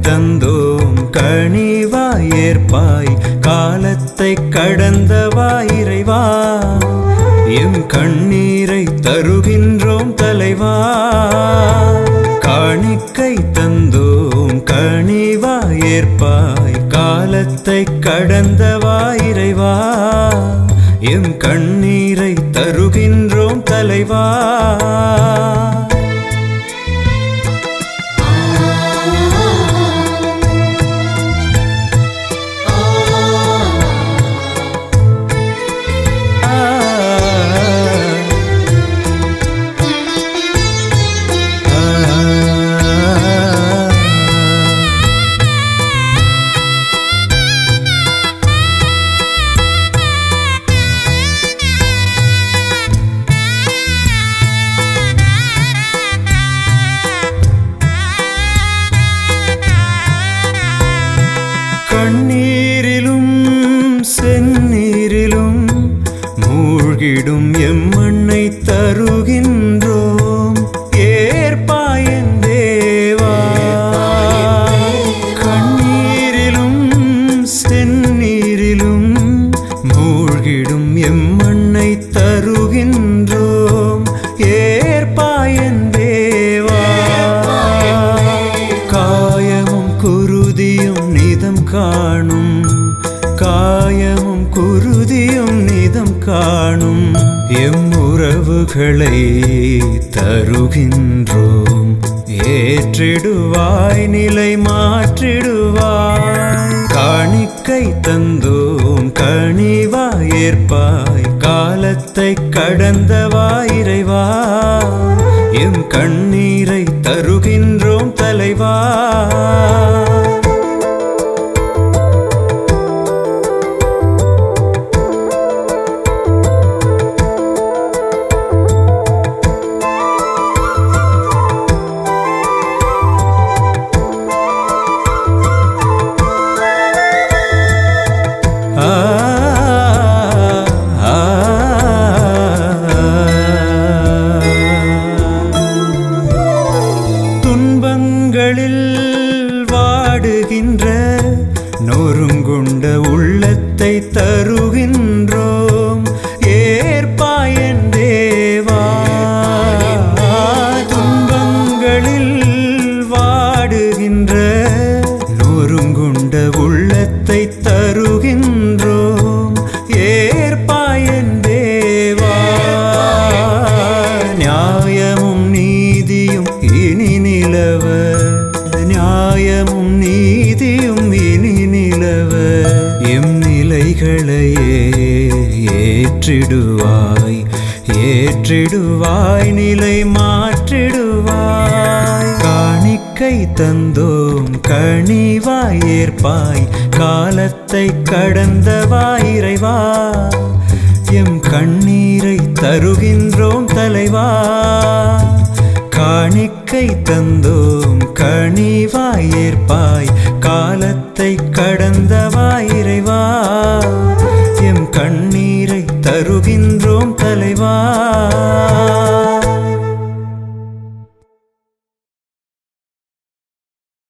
தந்தோம் கனிவாய் ஏற்பாய் காலத்தை கடந்தவாய் இறைவா எம் கண்ணீரை தருகின்றோம் தலைவா காணிக்கை தந்தோம் கனிவாய் ஏற்பாய் காலத்தை கடந்தவாய் இறைவா எம் கண்ணீரை தருகின்றோம் தலைவா கண்ணீரிலும் செந்நீரிலும் மூழ்கிடும் எம்மண்ணை தருகின்றோம் ஏற்பாயன் தேவா கண்ணீரிலும் செந்நீரிலும் மூழ்கிடும் எம்மண்ணை தருகின்றோம் ஏற்பாயன் தேவா காயமும் குருதியும் நிதம் காணும் காயமும் குருதியும் நிதம் காணும் எம் உறவுகளை தருகின்றோம் ஏற்றிடுவாய் நிலை மாற்றிடுவாய் காணிக்கை தந்தோம் கனிவாய் ஏற்பாய் காலத்தை கடந்தவாய் இறைவா எம் கண்ணீரை தருகின்றோம் தலைவா ஆ ஆ, துன்பங்களில் வாடுகின்ற நொறுங்குண்ட உள்ளத்தை தருகின்றோம் ஏற்பாயன் தேவா துன்பங்களில் வாடுகின்ற நொறுங்குண்ட உள்ளத்தை தருகின்றோம் ஏற்பாயன் தேவா நியாயமும் நீதியும் இனி நிலவ நியாயமும் நீதியும் இனி நிலவ எம் நிலைகளையே ஏற்றிடுவாய் ஏற்றிடுவாய் நிலை மாற்றிடுவாய் காணிக்கை தந்தோம் கனிவாய் ஏற்பாய் காலத்தை கடந்தவாய் இறைவா எம் கண்ணீரை தருகின்றோம் தலைவா காணிக்கை தந்தோம் கனிவாய் ஏற்பாய் காலத்தை கடந்தவாய் இறைவா எம் கண்ணீரை தருகின்றோம் தலைவா